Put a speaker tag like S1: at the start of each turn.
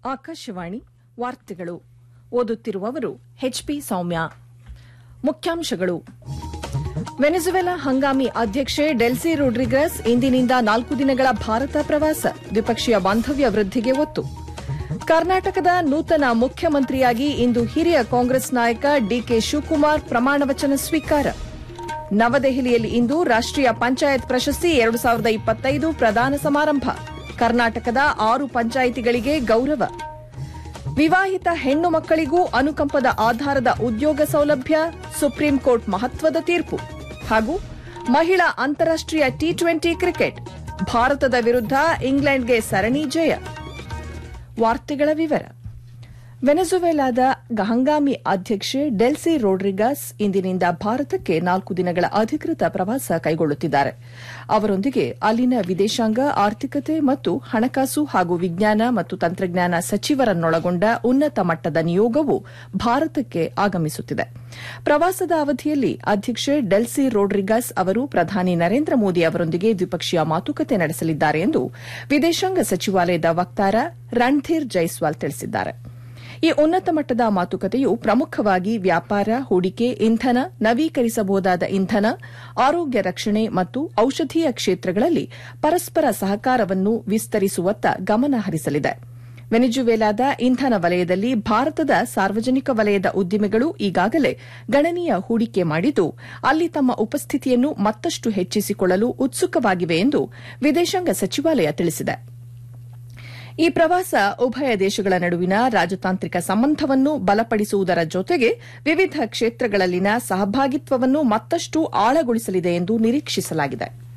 S1: ಆಕಾಶವಾಣಿ ವಾರ್ತೆಗಳು ಓದುತ್ತಿರುವವರು ಎಚ್ಪಿ ಸೌಮ್ಯ ಮುಖ್ಯಾಂಶಗಳು ವೆನೆಜುವೆಲಾ ಹಂಗಾಮಿ ಅಧ್ಯಕ್ಷೆ ಡೆಲ್ಸಿ ರೊಡ್ರಿಗಸ್ ಇಂದಿನಿಂದ ನಾಲ್ಕು ದಿನಗಳ ಭಾರತ ಪ್ರವಾಸ ದ್ವಿಪಕ್ಷೀಯ ಬಾಂಧವ್ಯ ವೃದ್ಧಿಗೆ ಒತ್ತು ಕರ್ನಾಟಕದ ನೂತನ ಮುಖ್ಯಮಂತ್ರಿಯಾಗಿ ಇಂದು ಹಿರಿಯ ಕಾಂಗ್ರೆಸ್ ನಾಯಕ ಡಿಕೆ ಶಿವಕುಮಾರ್ ಪ್ರಮಾಣವಚನ ಸ್ವೀಕಾರ ನವದೆಹಲಿಯಲ್ಲಿ ಇಂದು ರಾಷ್ಟೀಯ ಪಂಚಾಯತ್ ಪ್ರಶಸ್ತಿ ಎರಡು ಸಾವಿರದ ಇಪ್ಪತ್ತೈದು ಪ್ರದಾನ ಸಮಾರಂಭ ಕರ್ನಾಟಕದ ಆರು ಪಂಚಾಯಿತಿಗಳಿಗೆ ಗೌರವ ವಿವಾಹಿತ ಹೆಣ್ಣು ಮಕ್ಕಳಿಗೂ ಅನುಕಂಪದ ಆಧಾರದ ಉದ್ಯೋಗ ಸೌಲಭ್ಯ ಸುಪ್ರೀಂ ಕೋರ್ಟ್ ಮಹತ್ವದ ತೀರ್ಪು ಹಾಗೂ ಮಹಿಳಾ ಅಂತಾರಾಷ್ಟೀಯ ಟಿ ಟ್ವೆಂಟಿ ಕ್ರಿಕೆಟ್ ಭಾರತದ ವಿರುದ್ಧ ಇಂಗ್ಲೆಂಡ್ಗೆ ಸರಣಿ ಜಯ ವಾರ್ತೆಗಳ ವಿವರ ವೆನೆಜುವೆಲಾದ ಹಂಗಾಮಿ ಅಧ್ಯಕ್ಷೆ ಡೆಲ್ಸಿ ರೋಡ್ರಿಗಾಸ್ ಇಂದಿನಿಂದ ಭಾರತಕ್ಕೆ ನಾಲ್ಕು ದಿನಗಳ ಅಧಿಕೃತ ಪ್ರವಾಸ ಕೈಗೊಳ್ಳುತ್ತಿದ್ದಾರೆ ಅವರೊಂದಿಗೆ ಅಲ್ಲಿನ ವಿದೇಶಾಂಗ ಆರ್ಥಿಕತೆ ಮತ್ತು ಹಣಕಾಸು ಹಾಗೂ ವಿಜ್ಞಾನ ಮತ್ತು ತಂತ್ರಜ್ಞಾನ ಸಚಿವರನ್ನೊಳಗೊಂಡ ಉನ್ನತ ಮಟ್ಟದ ನಿಯೋಗವು ಭಾರತಕ್ಕೆ ಆಗಮಿಸುತ್ತಿದೆ ಪ್ರವಾಸದ ಅವಧಿಯಲ್ಲಿ ಅಧ್ಯಕ್ಷೆ ಡೆಲ್ಸಿ ರೋಡ್ರಿಗಾಸ್ ಅವರು ಪ್ರಧಾನಿ ನರೇಂದ್ರ ಮೋದಿ ಅವರೊಂದಿಗೆ ದ್ವಿಪಕ್ಷೀಯ ಮಾತುಕತೆ ನಡೆಸಲಿದ್ದಾರೆ ಎಂದು ವಿದೇಶಾಂಗ ಸಚಿವಾಲಯದ ವಕ್ತಾರ ರಣಧೀರ್ ಜೈಸ್ವಾಲ್ ತಿಳಿಸಿದ್ದಾರೆ ಈ ಉನ್ನತ ಮಟ್ಟದ ಮಾತುಕತೆಯು ಪ್ರಮುಖವಾಗಿ ವ್ಯಾಪಾರ ಹೂಡಿಕೆ ಇಂಧನ ನವೀಕರಿಸಬಹುದಾದ ಇಂಧನ ಆರೋಗ್ಯ ರಕ್ಷಣೆ ಮತ್ತು ಔಷಧೀಯ ಕ್ಷೇತ್ರಗಳಲ್ಲಿ ಪರಸ್ಪರ ಸಹಕಾರವನ್ನು ವಿಸ್ತರಿಸುವತ್ತ ಗಮನ ಹರಿಸಲಿದೆ ವೆನಿಜುವೆಲಾದ ಇಂಧನ ವಲಯದಲ್ಲಿ ಭಾರತದ ಸಾರ್ವಜನಿಕ ವಲಯದ ಉದ್ದಿಮೆಗಳು ಈಗಾಗಲೇ ಗಣನೀಯ ಹೂಡಿಕೆ ಮಾಡಿದ್ದು ಅಲ್ಲಿ ತಮ್ಮ ಉಪಸ್ಥಿತಿಯನ್ನು ಮತ್ತಷ್ಟು ಹೆಚ್ಚಿಸಿಕೊಳ್ಳಲು ಉತ್ಸುಕವಾಗಿವೆ ಎಂದು ವಿದೇಶಾಂಗ ಸಚಿವಾಲಯ ತಿಳಿಸಿದೆ ಈ ಪ್ರವಾಸ ಉಭಯ ದೇಶಗಳ ನಡುವಿನ ರಾಜತಾಂತ್ರಿಕ ಸಂಬಂಧವನ್ನು ಬಲಪಡಿಸುವುದರ ಜೊತೆಗೆ ವಿವಿಧ ಕ್ಷೇತ್ರಗಳಲ್ಲಿನ ಸಹಭಾಗಿತ್ವವನ್ನು ಮತ್ತಷ್ಟು ಆಳಗೊಳಿಸಲಿದೆ ಎಂದು ನಿರೀಕ್ಷಿಸಲಾಗಿದೆ